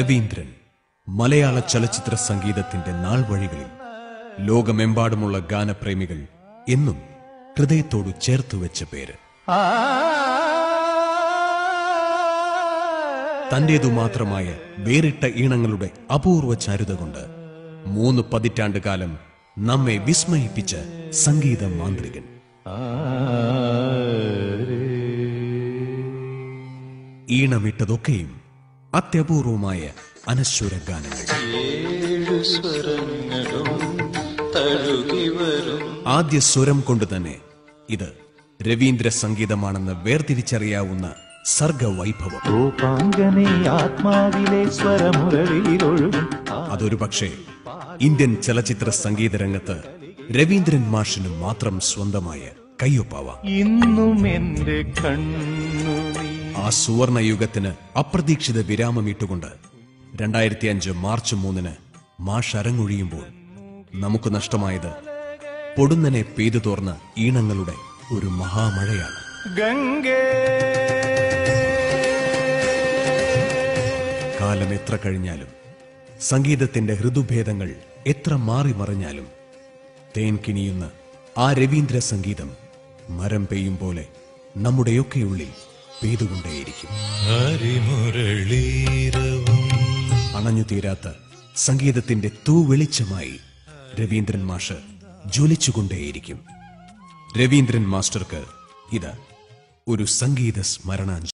രവീന്ദ്രൻ മലയാള ചലച്ചിത്ര സംഗീതത്തിന്റെ നാൾ വഴികളിൽ ലോകമെമ്പാടുമുള്ള ഗാനപ്രേമികൾ എന്നും ഹൃദയത്തോട് ചേർത്തു വെച്ച പേര് തന്റേതു മാത്രമായ വേറിട്ട ഈണങ്ങളുടെ അപൂർവ ചാരുത കൊണ്ട് മൂന്ന് പതിറ്റാണ്ട് കാലം നമ്മെ വിസ്മയിപ്പിച്ച സംഗീത മാന്ത്രികൻ ഈണമിട്ടതൊക്കെയും അത്യപൂർവമായ അനശ്വര ഗാനങ്ങൾ ഏഴു സ്വരങ്ങളും തഴുകി വരും ആദ്യ സ്വരം കൊണ്ട് തന്നെ ഇത് രവീന്ദ്ര സംഗീതമാണെന്ന് വേർതിരിച്ചറിയാവുന്ന സർഗവൈഭവം ഗോപാംഗനെ ആത്മാവിലെ സ്വരമുരളിയിലൊഴുകും അതൊരു പക്ഷേ ഇന്ത്യൻ ചലച്ചിത്ര സംഗീത രംഗത്ത് രവീന്ദ്രൻ മാഷിന് മാത്രം സ്വന്തമായ കയ്യൊപ്പാവാം ഇന്നും എന്റെ കണ്ണു നീ ആ സുവർണ യുഗത്തിന് അപ്രതീക്ഷിത വിരാമമിട്ടുകൊണ്ട് രണ്ടായിരത്തി അഞ്ച് മാർച്ച് മൂന്നിന് മാഷ് അരങ്ങൊഴിയുമ്പോൾ നമുക്ക് നഷ്ടമായത് പൊടുന്നനെ പെയ്തു തോർന്ന ഈണങ്ങളുടെ ഒരു മഹാമഴയാണ് ഗംഗേ കാലം എത്ര കഴിഞ്ഞാലും സംഗീതത്തിന്റെ ഋതുഭേദങ്ങൾ എത്ര മാറി മറിഞ്ഞാലും തേൻ കിണിയുന്ന ആ രവീന്ദ്ര സംഗീതം മരം പെയ്യും പോലെ നമ്മുടെയൊക്കെ ഉള്ളിൽ പെയ്തുകൊണ്ടേയിരിക്കും ഹരിമുരളീരവും അണഞ്ഞുതീരാത്ത സംഗീതത്തിന്റെ തൂവെളിച്ചമായി രവീന്ദ്രൻ മാഷ് ജ്വലിച്ചുകൊണ്ടേയിരിക്കും രവീന്ദ്രൻ മാസ്റ്റർക്ക് ഇത് ഒരു സംഗീത സ്മരണാഞ്ജലി